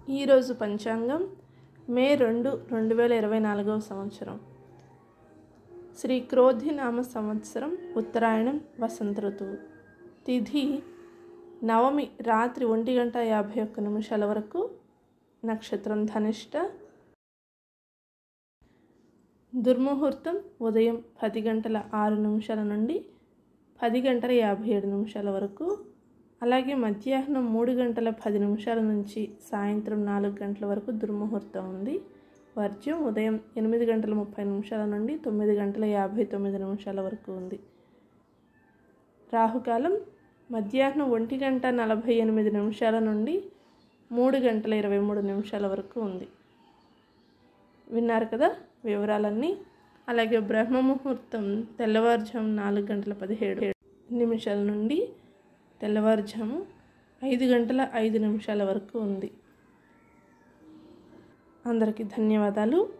ఈరోజు పంచాంగం మే రెండు రెండు వేల ఇరవై నాలుగవ సంవత్సరం శ్రీ క్రోధి నామ సంవత్సరం ఉత్తరాయణం వసంత ఋతువు తిథి నవమి రాత్రి ఒంటి గంట యాభై ఒక్క నిమిషాల వరకు నక్షత్రం ధనిష్ట దుర్ముహూర్తం ఉదయం పది గంటల ఆరు నిమిషాల నుండి పది గంటల యాభై ఏడు నిమిషాల వరకు అలాగే మధ్యాహ్నం మూడు గంటల పది నిమిషాల నుంచి సాయంత్రం నాలుగు గంటల వరకు దుర్ముహూర్తం ఉంది వర్జ్యం ఉదయం ఎనిమిది గంటల ముప్పై నిమిషాల నుండి తొమ్మిది గంటల యాభై తొమ్మిది నిమిషాల వరకు ఉంది రాహుకాలం మధ్యాహ్నం ఒంటి గంట నలభై ఎనిమిది నిమిషాల నుండి మూడు గంటల ఇరవై మూడు నిమిషాల వరకు ఉంది విన్నారు కదా వివరాలన్నీ అలాగే బ్రహ్మ ముహూర్తం తెల్లవారుజాము నాలుగు గంటల పదిహేడు నిమిషాల నుండి తెల్లవారుజాము ఐదు గంటల ఐదు నిమిషాల వరకు ఉంది అందరికీ ధన్యవాదాలు